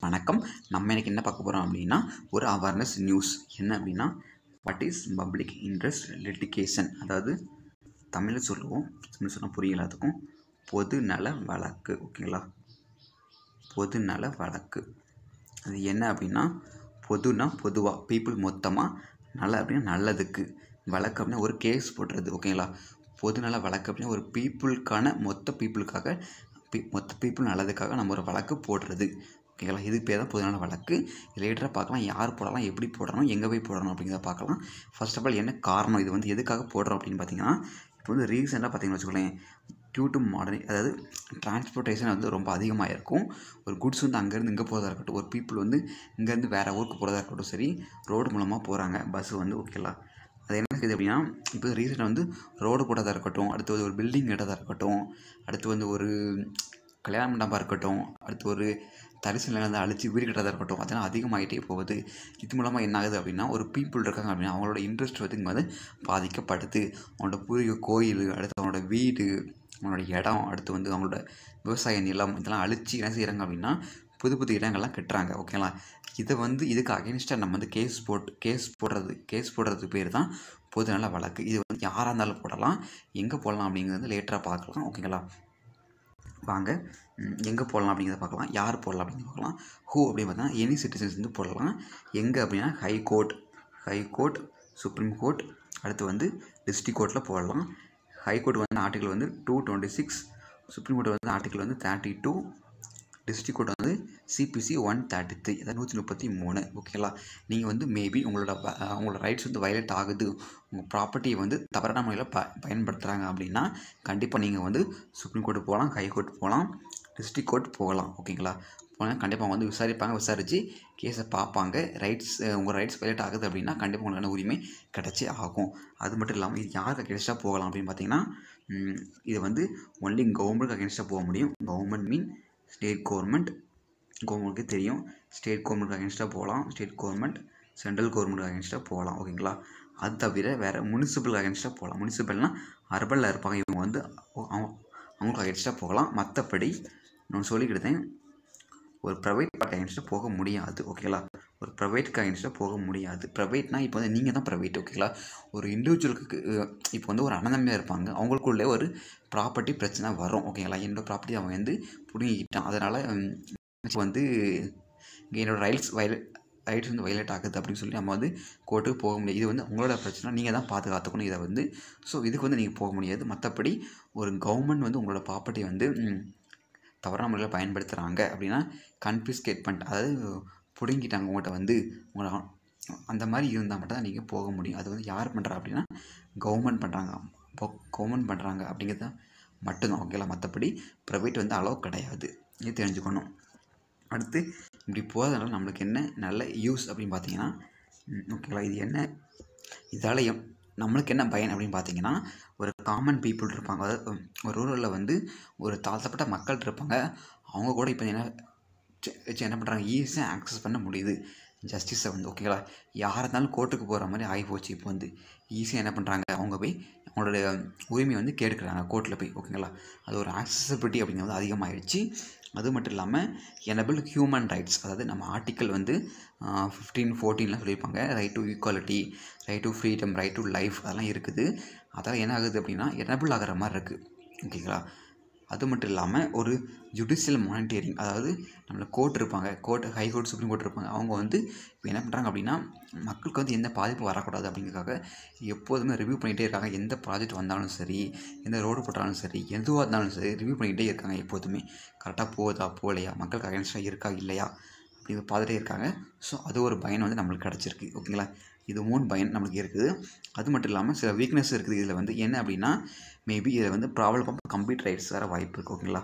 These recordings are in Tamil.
வணக்கம் நம்ம இன்னைக்கு என்ன பார்க்க போகிறோம் அப்படின்னா ஒரு அவேர்னஸ் நியூஸ் என்ன அப்படின்னா what is public interest litigation அதாவது தமிழில் சொல்லுவோம் தமிழ் சொன்னால் புரியல எல்லாத்துக்கும் பொது நல வழக்கு ஓகேங்களா பொது நல வழக்கு அது என்ன அப்படின்னா பொதுனா பொதுவாக பீப்புள் மொத்தமாக நல்ல அப்படின்னா நல்லதுக்கு வழக்கு அப்படின்னா ஒரு கேஸ் போடுறது ஓகேங்களா பொதுநல வழக்கு அப்படின்னா ஒரு பீப்புளுக்கான மொத்த பீப்புளுக்காக பி- மொத்த பீப்புள் நல்லதுக்காக நம்ம ஒரு வழக்கு போடுறது ஓகேங்களா இதுக்கு பேர் தான் பொதுநல வழக்கு லேட்டராக பார்க்கலாம் யார் போடலாம் எப்படி போடணும் எங்கே போய் போடணும் அப்படிங்கிறத பார்க்கலாம் ஃபர்ஸ்ட் ஆஃப் ஆல் என்ன காரணம் இது வந்து எதுக்காக போடுறோம் அப்படின்னு பார்த்தீங்கன்னா இப்போ வந்து ரீசெண்டாக பார்த்தீங்கன்னு வச்சுக்கோங்களேன் டியூ டு மாடர்ன் அதாவது டிரான்ஸ்போர்ட்டேஷன் வந்து ரொம்ப அதிகமாக இருக்கும் ஒரு குட்ஸ் வந்து அங்கேருந்து இங்கே போகிறதா இருக்கட்டும் ஒரு பீப்புள் வந்து இங்கேருந்து வேறு ஊருக்கு போகிறதா இருக்கட்டும் சரி ரோடு மூலமாக போகிறாங்க பஸ் வந்து ஓகேங்களா அது என்ன இருக்குது அப்படின்னா இப்போ ரீசெண்டாக வந்து ரோடு போட்டதாக இருக்கட்டும் அடுத்து வந்து ஒரு பில்டிங் கட்டதாக இருக்கட்டும் அடுத்து வந்து ஒரு கல்யாண மண்டபமாக இருக்கட்டும் அடுத்து ஒரு தரிசு நிலத்தை அழிச்சு வீடு கட்டுறதா இருக்கட்டும் அதெல்லாம் அதிகமாகிட்டே போகுது இது மூலமாக என்ன ஆகுது அப்படின்னா ஒரு பீப்புள் இருக்காங்க அப்படின்னா அவங்களோட இன்ட்ரெஸ்ட் வந்து இங்கே வந்து பாதிக்கப்படுது அவங்களோட பூர்வீக கோயில் அடுத்து அவங்களோட வீடு அவங்களோட இடம் அடுத்து வந்து அவங்களோட விவசாய நிலம் இதெல்லாம் அழிச்சு என்ன செய்கிறாங்க அப்படின்னா புது புது இடங்கள்லாம் கட்டுறாங்க ஓகேங்களா இதை வந்து இதுக்கு அகேன்ஸ்டாக நம்ம வந்து கேஸ் போட்டு கேஸ் போடுறது கேஸ் போடுறதுக்கு பேர் தான் பொதுநல வழக்கு இது வந்து யாராக இருந்தாலும் போடலாம் எங்கே போடலாம் அப்படிங்கிறது வந்து லேட்டராக பார்க்கலாம் ஓகேங்களா வாங்க எங்கே போடலாம் அப்படிங்கிறத பார்க்கலாம் யார் போடலாம் அப்படிங்கிறத பார்க்கலாம் ஹூ அப்படின்னு பார்த்தா எனி சிட்டிசன்ஸ் வந்து போடலாம் எங்கே அப்படின்னா high court high court supreme court அடுத்து வந்து டிஸ்ட்ரிக் கோர்ட்டில் போடலாம் ஹை கோர்ட் வந்து ஆர்டிகல் வந்து two twenty six supreme court வந்து ஆர்டிகல் வந்து தேர்ட்டி டூ டிஸ்ட்ரிக் கோர்ட் வந்து சிபிசி ஒன் தேர்ட்டி த்ரீ அதாவது நூற்றி முப்பத்தி மூணு ஓகேங்களா நீங்கள் வந்து மேபி உங்களோட வ- அஹ் உங்களோட ரைட்ஸ் வந்து வயலேட் ஆகுது உங்கள் ப்ராப்பர்ட்டியை வந்து தவறான முறையில் ப பயன்படுத்துகிறாங்க அப்படின்னா கண்டிப்பாக நீங்கள் வந்து சுப்ரீம் கோர்ட் போகலாம் ஹை கோர்ட் போகலாம் டிஸ்ட்ரிக் கோர்ட் போகலாம் ஓகேங்களா போனால் கண்டிப்பாக அவங்க வந்து விசாரிப்பாங்க விசாரித்து கேஸை பார்ப்பாங்க ரைட்ஸ் உங்கள் ரைட்ஸ் வயலேட் ஆகுது அப்படின்னா கண்டிப்பாக உங்களுக்கான உரிமை கிடச்சி ஆகும் அது மட்டும் இல்லாமல் இது யாருக்கு அகேன்ஸ்டாக போகலாம் அப்படின்னு பார்த்தீங்கன்னா ம், இது வந்து ஒன்லி கவர்மெண்ட்டுக்கு அகேன்ஸ்டாக போக முடியும் கவர்மெண்ட் மீன் ஸ்டேட் கவர்மெண்ட் கவர்மெண்ட்டுக்கு தெரியும் ஸ்டேட் கவர்மெண்ட்டுக்கு அகேன்ஸ்டாக போகலாம் ஸ்டேட் கவர்மெண்ட் சென்ட்ரல் கவர்மெண்ட்டுக்கு அகேன்ஸ்டாக போகலாம் ஓகேங்களா அது தவிர வேறு முனிசிபல் அகேன்ஸ்டாக போகலாம் முனிசிபல்னால் அர்பனில் இருப்பாங்க இவங்க வந்து அவங்க- அவங்களுக்கு அகேன்ஸ்டாக போகலாம் மற்றபடி நான் சொல்லிக்கிட்டேன் ஒரு ப்ரைவேட் பார்ட்டி அகேன்ஸ்டாக போக முடியாது ஓகேங்களா ஒரு ப்ரைவேட்க்கு அகேன்ஸ்டாக போக முடியாது ப்ரைவேட்னா இப்போ வந்து நீங்கள் தான் ப்ரைவேட் ஓகேங்களா ஒரு இண்டிவிஜுவலுக்கு இப்போ வந்து ஒரு அண்ணந்தம்பியாக இருப்பாங்க அவங்களுக்குள்ளே ஒரு ப்ராப்பர்ட்டி பிரச்சனை வரும் ஓகேங்களா என்னோட ப்ராப்பர்ட்டி அவன் வந்து பிடுங்கிக்கிட்டான் அதனால் வந்து இங்கே என்னோட ரைட்ஸ் வயல ரைட்ஸ் வந்து வயலேட் ஆகுது அப்படின்னு சொல்லி நம்ம வந்து கோர்ட்டுக்கு போக முடியாது இது வந்து உங்களோட பிரச்சனை நீங்கள் தான் பாதுகாத்துக்கணும் இதை வந்து ஸோ இதுக்கு வந்து நீங்கள் போக முடியாது மற்றபடி ஒரு கவர்மெண்ட் வந்து உங்களோட ப்ராப்பர்ட்டி வந்து ம், தவறான முறையில் பயன்படுத்துகிறாங்க அப்படின்னா கன்ஃபிஸ்கேட் பண்ணிட்டு அதாவது பிடுங்கிட்டாங்க உங்கள்கிட்ட வந்து உங்களை அந்த மாதிரி இருந்தால் மட்டும் தான் நீங்கள் போக முடியும் அது வந்து யார் பண்ணுறா அப்படின்னா கவர்மெண்ட் பண்ணுறாங்க இப்போ கவர்மெண்ட் பண்ணுறாங்க அப்படிங்கிறது மட்டும்தான் ஓகேங்களா மற்றபடி ப்ரைவேட் வந்து அளவு கிடையாது இது தெரிஞ்சுக்கணும் அடுத்து இப்படி போகிறதுனால நம்மளுக்கு என்ன நல்ல யூஸ் அப்படின்னு பார்த்தீங்கன்னா ம், ஓகேங்களா இது என்ன இதால் எம் நம்மளுக்கு என்ன பயன் அப்படின்னு பார்த்தீங்கன்னா ஒரு காமன் பீப்புள் இருப்பாங்க அதாவது உம், ஒரு ரூரலில் வந்து ஒரு தாழ்த்தப்பட்ட மக்கள் இருப்பாங்க அவங்க கூட இப்போ என்ன ச்ச- ச்ச என்ன பண்ணுறாங்க ஈஸியாக ஆக்சஸ் பண்ண முடியுது ஜஸ்டிஸை வந்து ஓகேங்களா யாராக இருந்தாலும் கோர்ட்டுக்கு போகிற மாதிரி ஆகி போச்சு இப்போ வந்து ஈஸியாக என்ன பண்ணுறாங்க அவங்க போய் அவங்களோட உரிமையை வந்து கேட்குறாங்க கோர்ட்டில் போய் ஓகேங்களா அது ஒரு ஆக்சசபிலிட்டி அப்படிங்கிறது அதிகமாகிடுச்சு அது மட்டும் இல்லாமல் எனபிள் ஹியூமன் ரைட்ஸ் அதாவது நம்ம ஆர்டிக்கல் வந்து ஃபிஃப்டீன் ஃபோர்டீன்லாம் சொல்லியிருப்பாங்க right to equality right to freedom right to life அதெல்லாம் இருக்குது அதெல்லாம் என்ன ஆகுது அப்படின்னா எனபிள் ஆகிற மாதிரி இருக்குது ஓகேங்களா அது மட்டும் இல்லாமல் ஒரு ஜுடிஷியல் மானிட்டரிங் அதாவது நம்மள கோர்ட் இருப்பாங்க court high court supreme court இருப்பாங்க அவங்க வந்து இப்போ என்ன பண்ணுறாங்க அப்படின்னா மக்களுக்கு வந்து எந்த பாதிப்பும் வரக்கூடாது அப்படிங்கிறதுக்காக எப்போதுமே ரிவ்யூ பண்ணிகிட்டே இருக்காங்க எந்த ப்ராஜெக்ட் வந்தாலும் சரி எந்த ரோடு போட்டாலும் சரி எதுவாக இருந்தாலும் சரி ரிவ்யூ பண்ணிகிட்டே இருக்காங்க எப்போதுமே கரெக்டாக போகுதா போகலையா மக்களுக்கு அகேன்ஸ்டாக இருக்கா இல்லையா அப்படிங்கிற பார்த்துட்டே இருக்காங்க ஸோ அது ஒரு பயன் வந்து நம்மளுக்கு கிடச்சிருக்கு ஓகேங்களா இது மூணு பயன் நம்மளுக்கு இருக்குது அது மட்டும் இல்லாமல் சில வீக்னஸ் இருக்குது இதில் வந்து என்ன அப்படின்னா மேபி இதில் வந்து ப்ராப்ளம் ஆஃப் கம்ப்ளீட் ரைட்ஸ் வர வாய்ப்பு இருக்குது ஓகேங்களா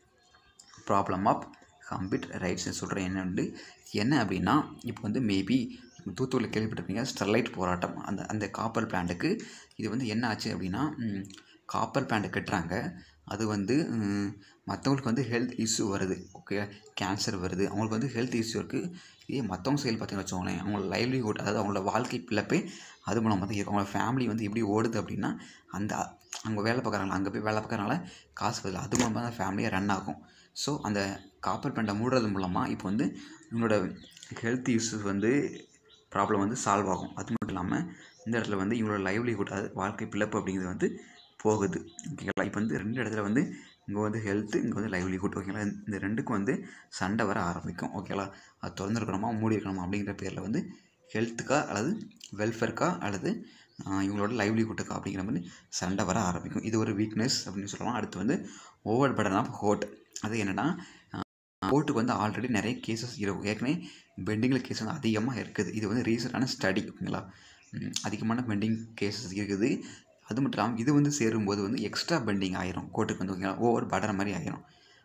ப்ராப்ளம் ஆஃப் கம்ப்ளீட் ரைட்ஸ்னு சொல்கிறேன் என்ன உண்டு என்ன அப்படின்னா இப்போ வந்து மேபி தூத்துக்குடியில் கேள்விப்பட்டிருப்பீங்க ஸ்டெர்லைட் போராட்டம் அந்த அந்த காப்பர் பிளான்ட்டுக்கு இது வந்து என்ன ஆச்சு அப்படின்னா ம், காப்பர் பிளான்ட் கட்டுறாங்க அது வந்து ம், மற்றவங்களுக்கு வந்து ஹெல்த் இஷ்யூ வருது ஓகே கேன்சர் வருது அவங்களுக்கு வந்து ஹெல்த் இஷ்யூ இருக்குது இதே மற்றவங்க செயல் பார்த்தீங்கன்னு வச்சுக்கோங்களேன் அவங்களோட லைவ்லிஹுட் அதாவது அவங்களோட வாழ்க்கை பிழைப்பே அது மூலமாக தான் இருக்கும் அவங்களோட ஃபேமிலி வந்து எப்படி ஓடுது அப்படின்னா அந்த அங்கே வேலை பார்க்குறாங்களா அங்கே போய் வேலை பார்க்கறனால காசு வருது அது மூலமாக தான் ஃபேமிலியாக ரன் ஆகும் ஸோ அந்த காப்பர் பேண்டை மூடுறது மூலமாக இப்போ வந்து இவங்களோட ஹெல்த் இஷ்யூஸ் வந்து ப்ராப்ளம் வந்து சால்வ் ஆகும் அது மட்டும் இல்லாமல் இந்த இடத்துல வந்து இவங்களோட லைவ்லிஹுட் அதாவது வாழ்க்கை பிழப்பு அப்படிங்கிறது வந்து போகுது ஓகேங்களா இப்போ வந்து ரெண்டு இடத்துல வந்து இங்கே வந்து ஹெல்த்து இங்கே வந்து லைவ்லிஹுட் ஓகேங்களா இந்த ரெண்டுக்கும் வந்து சண்டை வர ஆரம்பிக்கும் ஓகேங்களா அது திறந்துருக்கணுமா மூடி இருக்கணுமா அப்படிங்கிற பேரில் வந்து ஹெல்த்துக்கா அல்லது வெல்ஃபேர்க்கா அல்லது ஆஹ், இவங்களோட லைவ்லிஹுட்டுக்கா அப்படிங்கிற மாதிரி சண்டை வர ஆரம்பிக்கும் இது ஒரு வீக்னஸ் அப்படின்னு சொல்லலாம் அடுத்து வந்து ஓவர் பர்டன் ஆஃப் ஹோட் அது என்னென்னா கோர்ட்டுக்கு வந்து ஆல்ரெடி நிறைய கேசஸ் இருக்கும் ஏற்கனவே பெண்டிங்கில் கேஸ் வந்து அதிகமாக இருக்குது இது வந்து ரீசெண்டான ஸ்டடி ஓகேங்களா ம், அதிகமான பெண்டிங் கேசஸ் இருக்குது அது மட்டும் இல்லாமல் இது வந்து சேரும்போது வந்து எக்ஸ்ட்ரா பெண்டிங் ஆயிரும் கோர்ட்டுக்கு வந்து ஓகேங்களா ஓவர் படுற மாதிரி ஆயிரும்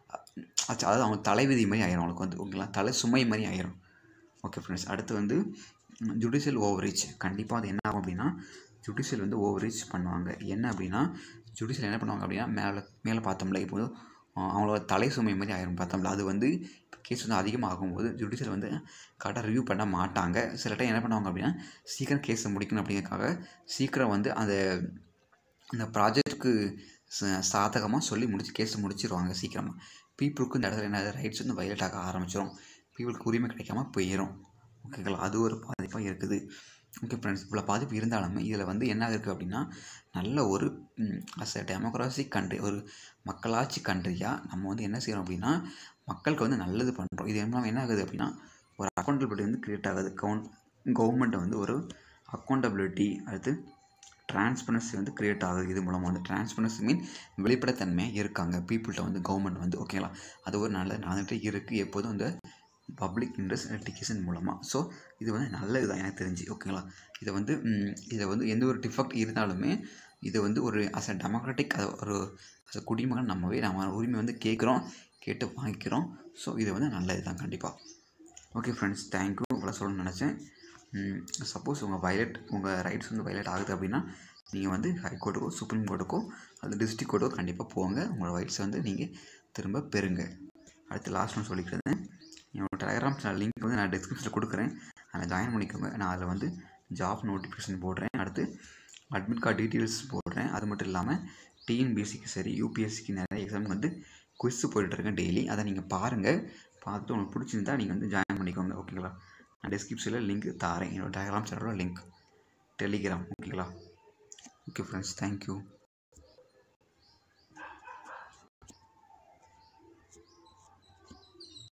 அ- அதாவது அவங்க தலைவிதி மாதிரி ஆயிரும் அவங்களுக்கு வந்து ஓகேங்களா தலை சுமை மாதிரி ஆயிரும் ஓகே ஃப்ரெண்ட்ஸ் அடுத்து வந்து ஜுடிஷியல் ஓவரீச் கண்டிப்பாக அது என்ன ஆகும் அப்படின்னா ஜுடிஷியல் வந்து ஓவரீச் பண்ணுவாங்க என்ன அப்படின்னா ஜுடிஷியல் என்ன பண்ணுவாங்க அப்படின்னா மேலே மேலே பார்த்தோம்ல இப்போ அஹ், அவங்களோட தலை சுமை மாதிரி ஆயிரும் பார்த்தோம்ல அது வந்து கேஸ் வந்து அதிகமாகும்போது ஜுடிஷியல் வந்து கரெக்டாக ரிவ்யூ பண்ண மாட்டாங்க சில டைம் என்ன பண்ணுவாங்க அப்படின்னா சீக்கிரம் கேஸை முடிக்கணும் அப்படிங்கிறதுக்காக சீக்கிரம் வந்து அந்த அந்த ப்ராஜெக்ட்டுக்கு சாதகமாக சொல்லி முடிச்சு கேஸை முடிச்சிருவாங்க சீக்கிரமாக பீப்புளுக்கு இந்த இடத்துல என்ன ரைட்ஸ் வந்து வயலேட் ஆக ஆரம்பிச்சிடும் பீப்புளுக்கு உரிமை கிடைக்காம போயிடும் ஓகேங்களா அது ஒரு பாதிப்பாக இருக்குது ஓகே ஃப்ரெண்ட்ஸ் இவ்வளோ பாதிப்பு இருந்தாலுமே இதில் வந்து என்ன இருக்குது அப்படின்னா நல்ல ஒரு அஸ் அ டெமோக்ராசி கண்ட்ரி ஒரு மக்களாட்சி கண்ட்ரியாக நம்ம வந்து என்ன செய்கிறோம் அப்படின்னா மக்களுக்கு வந்து நல்லது பண்ணுறோம் இது என்ன என்ன ஆகுது அப்படின்னா ஒரு அக்கௌண்டபிலிட்டி வந்து க்ரியேட் ஆகுது கவுண்ட் கவர்மெண்ட் வந்து ஒரு அக்கௌண்டபிலிட்டி அடுத்து டிரான்ஸ்பரன்சி வந்து க்ரியேட் ஆகுது இது மூலமாக வந்து டிரான்ஸ்பரன்சி மீன் வெளிப்படைத்தன்மையாக இருக்காங்க பீப்புள்கிட்ட வந்து கவர்மெண்ட் வந்து ஓகேங்களா அது ஒரு நல்ல நடந்துகிட்டே இருக்குது எப்போதும் இந்த பப்ளிக் இன்ட்ரெஸ்ட் எட்டிகேஷன் மூலமாக ஸோ இது வந்து நல்லது தான் எனக்கு தெரிஞ்சு ஓகேங்களா இதை வந்து ம், இதை வந்து எந்த ஒரு டிஃபெக்ட் இருந்தாலுமே இது வந்து ஒரு அஸ் அ டெமோக்ராட்டிக் ஒரு அஸ் அ குடிமகன் நம்மவே நம்ம உரிமை வந்து கேட்குறோம் கேட்டு வாங்கிக்கிறோம் ஸோ இது வந்து நல்லது தான் கண்டிப்பாக ஓகே ஃப்ரெண்ட்ஸ் தேங்க்யூ இவ்வளோ சொல்லணும்னு நினச்சேன் சப்போஸ் உங்கள் வயலட் உங்கள் ரைட்ஸ் வந்து வயலேட் ஆகுது அப்படின்னா நீங்கள் வந்து ஹைகோர்ட்டுக்கோ சுப்ரீம் கோர்ட்டுக்கோ அது டிஸ்ட்ரிக் கோர்ட்டுக்கோ கண்டிப்பாக போங்க உங்களோட ரைட்ஸை வந்து நீங்கள் திரும்ப பெறுங்க அடுத்து லாஸ்ட் ஒன்று சொல்லிக்கிறேன் என்னோட டெலகிராம் சேனல் லிங்க் வந்து நான் டிஸ்கிரிப்ஷனில் கொடுக்குறேன் அதில் ஜாயின் பண்ணிக்கோங்க நான் அதில் வந்து ஜாப் நோட்டிஃபிகேஷன் போடுறேன் அடுத்து அட்மிட் கார்டு டீட்டெயில்ஸ் போடுறேன் அது மட்டும் இல்லாமல் டிஎன்பிஎஸ்சிக்கு சரி யூபிஎஸ்சிக்கு நிறைய எக்ஸாம் வந்து குவிஸ் போயிட்டுருக்கேன் டெய்லி அதை நீங்கள் பாருங்கள் பார்த்துட்டு உங்களுக்கு பிடிச்சிருந்தா நீங்கள் வந்து ஜாயின் பண்ணிக்கோங்க ஓகேங்களா நான் டிஸ்கிரிப்ஷனில் லிங்க் தாரேன் என்னோட டெலகிராம் சேனலோட லிங்க் டெலிகிராம் ஓகேங்களா ஓகே ஃப்ரெண்ட்ஸ் தேங்க்யூ